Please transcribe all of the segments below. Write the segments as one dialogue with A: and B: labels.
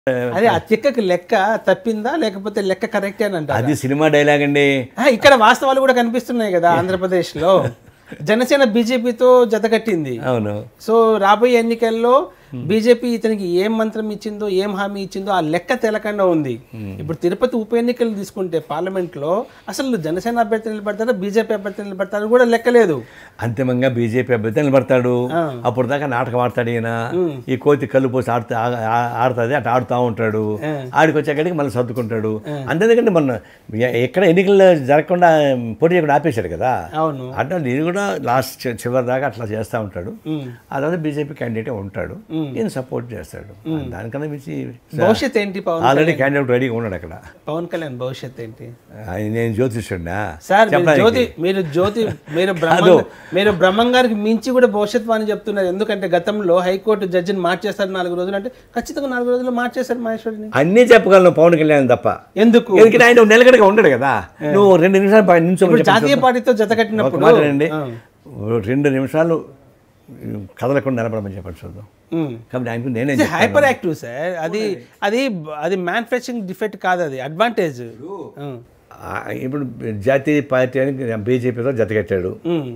A: అదే ఆ తిక్కకి లెక్క తప్పిందా లేకపోతే లెక్క కరెక్టే అని అంటారు
B: అది సినిమా డైలాగ్ అండి
A: ఇక్కడ వాస్తవాలు కూడా కనిపిస్తున్నాయి కదా ఆంధ్రప్రదేశ్ లో జనసేన బీజేపీతో జతకట్టింది
B: అవును
A: సో రాబోయే ఎన్నికల్లో బీజేపీ ఇతనికి ఏం మంత్రం ఇచ్చిందో ఏం హామీ ఇచ్చిందో ఆ లెక్క తెలకుండా ఉంది ఇప్పుడు తిరుపతి ఉప ఎన్నికలు తీసుకుంటే పార్లమెంట్ లో అసలు జనసేన అభ్యర్థి నిలబడతారా బీజేపీ అభ్యర్థి నిలబడతారా కూడా లెక్క లేదు
B: అంతిమంగా బీజేపీ అభ్యర్థి నిలబడతాడు అప్పుడు దాకా నాటకం ఆడతాడు ఈయన ఈ కోతి కళ్ళు పోసి ఆడుతా ఆ- ఆడుతుంది అటు ఆడుతూ ఉంటాడు ఆడికి వచ్చేకాడికి మళ్ళీ సర్దుకుంటాడు అంతేందుకంటే మొన్న ఎ- ఎక్కడ ఎన్నికలు జరగకుండా పోటీ చేయకుండా ఆపేశాడు కదా
A: అవును
B: అట్లా నేను కూడా లాస్ట్ చి- చివరి దాకా అట్లా చేస్తూ ఉంటాడు ఆ తర్వాత బీజేపీ క్యాండిడేట్ ఉంటాడు ఈయన సపోర్ట్ చేస్తాడు దానికన్నా మించి
A: భవిష్యత్ ఏంటి పవన్
B: ఆల్రెడీ క్యాండిడేట్ రెడీగా ఉన్నాడు అక్కడ
A: పవన్ కళ్యాణ్ భవిష్యత్ ఏంటి
B: ఆయన నేను జ్యోతిష్యుడినా
A: సార్ మీరు జ్యోతి మీరు జ్యోతి మీరు బ్రహ్మ మీరు బ్రహ్మం గారికి మించి కూడా భవిష్యత్ అని చెప్తున్నారు ఎందుకంటే గతంలో హైకోర్టు జడ్జిని మార్చేస్తారు నాలుగు రోజులు అంటే ఖచ్చితంగా నాలుగు రోజులు మార్చేశారు మహేశ్వరిని
B: అన్నీ చెప్పగలను పవన్ కళ్యాణ్ తప్ప
A: ఎందుకు
B: ఎందుకంటే ఆయన నిలకడగా ఉండడు కదా నువ్వు రెండు నిమిషాలు పై నిమిషం
A: ఇప్పుడు జాతీయ పార్టీతో జత
B: ఒక
A: కట్టినప్పుడు
B: మాట అండి రెండు నిమిషాలు కదలకుండా నిలబడమని చెప్పండి చూద్దాం కాబట్టి ఆయనకు నేనే చెప్తాను.
A: హైపర్ యాక్టివ్ సార్ అది అది అది మ్యానుఫ్యాక్చరింగ్ డిఫెక్ట్ కాదు అది అడ్వాంటేజ్
B: ఆ, ఇప్పుడు జాతీయ పార్టీ అని బీజేపీతో జతకట్టాడు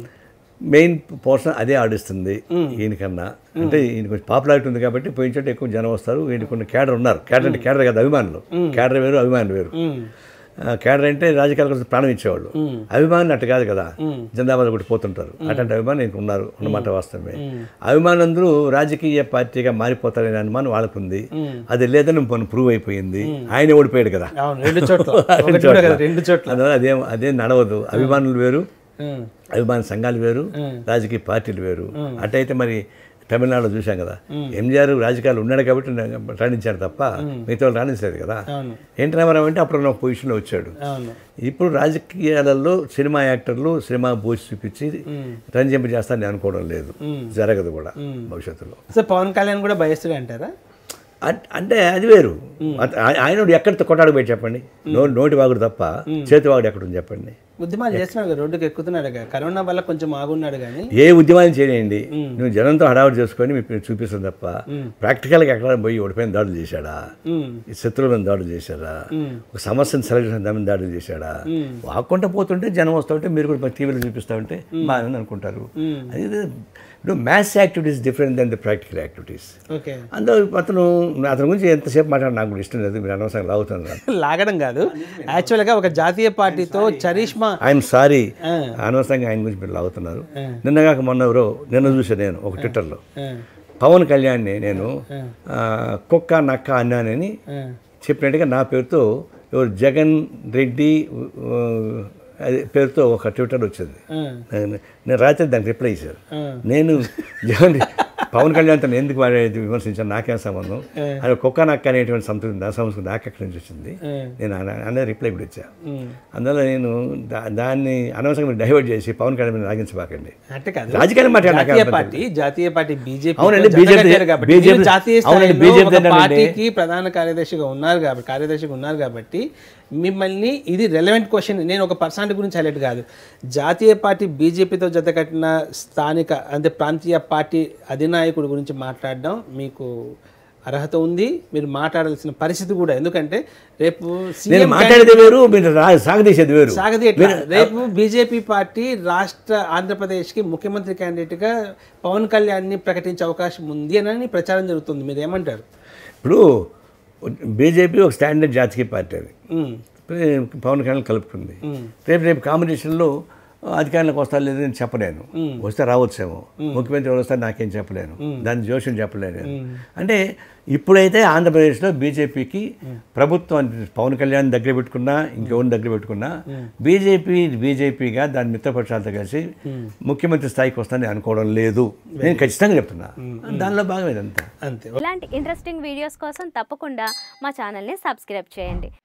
B: మెయిన్ పోర్షన్ అదే ఆడిస్తుంది ఈయనకన్నా అంటే ఈయన కొంచెం పాపులారిటీ ఉంది కాబట్టి పోయిన చోట ఎక్కువ జనం వస్తారు ఈయన కొన్ని కేడర్ ఉన్నారు కేడర్ అంటే కేడర్ కాదు అభిమానులు కేడర్ వేరు అభిమానులు వేరు ఆ, కేడర్ అంటే రాజకీయాల కోసం ప్రాణం ఇచ్చేవాళ్ళు అభిమానులు అట్టు కాదు కదా జిందాబాద్ ఒకటి పోతుంటారు అట్లాంటి అభిమానులు ఇంక ఉన్నారు ఉన్నమాట వాస్తవమే అభిమానులందరూ రాజకీయ పార్టీగా మారిపోతారనే అనుమానం వాళ్ళకు ఉంది అది లేదని మనం ప్రూవ్ అయిపోయింది ఆయన ఓడిపోయాడు కదా
A: అవును రెండు చోట్ల ఒకటి కూడా కదా, రెండు చోట్ల
B: అందువల్ల అదేం అదేం నడవదు అభిమానులు వేరు
A: ఉమ్.
B: అభిమాన సంఘాలు వేరు రాజకీయ పార్టీలు వేరు అట్టయితే మరి తమిళనాడులో చూసాం కదా ఎంజీఆర్ రాజకీయాలు ఉన్నాడు కాబట్టి రాణించాడు తప్ప మిగతా వాళ్ళు రాణించలేదు కదా
A: అవును
B: ఎన్టీ రామారావు అంటే అప్పుడు ఉన్న పొజిషన్లో వచ్చాడు
A: అవును
B: ఇప్పుడు రాజకీయాలలో సినిమా యాక్టర్లు సినిమా బూచి చూపించి రంజింప చేస్తారని అనుకోవడం లేదు జరగదు కూడా భవిష్యత్తులో
A: సో పవన్ కళ్యాణ్ కూడా భయస్తుడే అంటారా
B: అట్- అంటే అది వేరు అత- ఆ- ఆయన ఎక్కడ కొట్టాడు పోయి చెప్పండి నో నోటి వాగుడు తప్ప చేతి వాగుడు ఎక్కడ ఉంది చెప్పండి
A: ఉద్యమాలు చేస్తున్నాడు కదా రోడ్డుకి ఎక్కుతున్నాడు కదా కరోనా వల్ల కొంచెం ఆగున్నాడు కానీ
B: ఏ ఉద్యమాన్ని చేయండి నువ్వు జనంతో హడావుడి చేసుకొని మీకు చూపిస్తుంది తప్ప ప్రాక్టికల్గా ఎక్కడ పోయి ఓడిపోయిన దాడులు చేశాడా
A: ఉమ్.
B: ఈ శత్రువుల మీద దాడులు చేశాడా ఒక సమస్యను సెలెక్ట్ చేసిన దాని మీద దాడులు చేశాడా వాక్కుంటా పోతుంటే జనం వస్తుంటే మీరు కూడా టీవీలో చూపిస్తూ ఉంటే బాగా అనుకుంటారు అది ఇది- ఇప్పుడు maths activities different then the practical activities
A: okay
B: అందులో అతను అతని గురించి ఎంతసేపు మాట్లాడి నాకు కూడా ఇష్టం లేదు మీరు అనవసరంగా లాగుతున్నారు
A: లాగడం కాదు యాక్చువల్గా ఒక జాతీయ పార్టీతో చరిష్మా
B: ఐఎమ్ సారీ అనవసరంగా ఆయన గురించి మీరు లాగుతున్నారు నిన్నగాక మొన్న ఎవరో నిన్న చూసా నేను ఒక ట్విట్టర్లో
A: ఆ,
B: పవన్ కళ్యాణ్ని నేను ఆ, కుక్క నక్క అన్నానని
A: ఆ,
B: చెప్పినట్టుగా నా పేరుతో ఎవరు జగన్ రెడ్డి ఆ, అదే పేరుతో ఒక ట్విట్టర్ వచ్చింది
A: ఆ,
B: నేను నేను రాత్రి దానికి రిప్లై ఇచ్చాను
A: ఆ.
B: నేను జగన్ పవన్ కళ్యాణ్ తను ఎందుకు వాడే విమర్శించాను నాకేం సంబంధం అది కుక్క నక్క అనేటువంటి సంస్కృతి నా సంస్కృతి నాకు ఎక్కడి నుంచి వచ్చింది నేను అన్న- అనే రిప్లై కూడా ఇచ్చా
A: ఉమ్.
B: అందువల్ల నేను దా- దాన్ని అనవసరంగా డైవర్ట్ చేసి పవన్ కళ్యాణ్ మీద రాగించబాకండి
A: అంటే కాదు
B: రాజకీయాలు మాట్లాడి నాకు
A: జాతీయ
B: అర్థం
A: పార్టీ జాతీయ పార్టీ బీజేపీ
B: అవునండి, BJP
A: కాబట్టి
B: BJP
A: మీరు జాతీయ
B: అవునండి,
A: స్థాయిలో
B: BJP
A: ఒక
B: ఏంటంటే-
A: పార్టీకి ప్రధాన కార్యదర్శిగా ఉన్నారు కాబట్టి కార్యదర్శిగా ఉన్నారు కాబట్టి మిమ్మల్ని ఇది రెలవెంట్ క్వశ్చన్ నేను ఒక పర్సనాలిటీ గురించి హైలైట్ కాదు జాతీయ పార్టీ బీజేపీతో జతకట్టిన స్థానిక అంటే ప్రాంతీయ పార్టీ అధినాయకుడి గురించి మాట్లాడడం మీకు అర్హత ఉంది మీరు మాట్లాడాల్సిన పరిస్థితి కూడా ఎందుకంటే రేపు
B: నేను
A: సీఎం
B: మాట్లాడేది వేరు మీరు రా- సాగదీసేది వేరు
A: సాగది ఎట్లా? రేపు బీజేపీ పార్టీ రాష్ట్ర ఆంధ్రప్రదేశ్కి ముఖ్యమంత్రి క్యాండిడేట్గా పవన్ కళ్యాణ్ని ప్రకటించే అవకాశం ఉంది అని ప్రచారం జరుగుతుంది మీరు ఏమంటారు
B: ఇప్పుడు బీజేపీ ఒక స్టాండర్డ్ జాతీయ పార్టీ అది
A: ఉమ్,
B: పవన్ కళ్యాణ్ కలుపుకుంది రేపు రేపు కాంపిటీషన్లో అధికారంలోకి వస్తా లేదు నేను చెప్పలేను వస్తే రావచ్చేమో ముఖ్యమంత్రి ఎవరు వస్తారు నాకేం చెప్పలేను దాని జోష్యం చెప్పలేను నేను. అంటే ఇప్పుడైతే ఆంధ్రప్రదేశ్లో బీజేపీకి ప్రభుత్వం పవన్ కళ్యాణ్ దగ్గర పెట్టుకున్నా ఇంకెవరిని దగ్గర పెట్టుకున్నా బీజేపీ బీజేపీగా దాని మిత్రపక్షాలతో కలిసి ముఖ్యమంత్రి స్థాయికి వస్తానని అనుకోవడం లేదు నేను ఖచ్చితంగా చెప్తున్నా దానిలో భాగం ఇదంతా
A: అంతే
C: ఇలాంటి ఇంట్రెస్టింగ్ వీడియోస్ కోసం తప్పకుండా మా ఛానల్ని సబ్స్క్రైబ్ చేయండి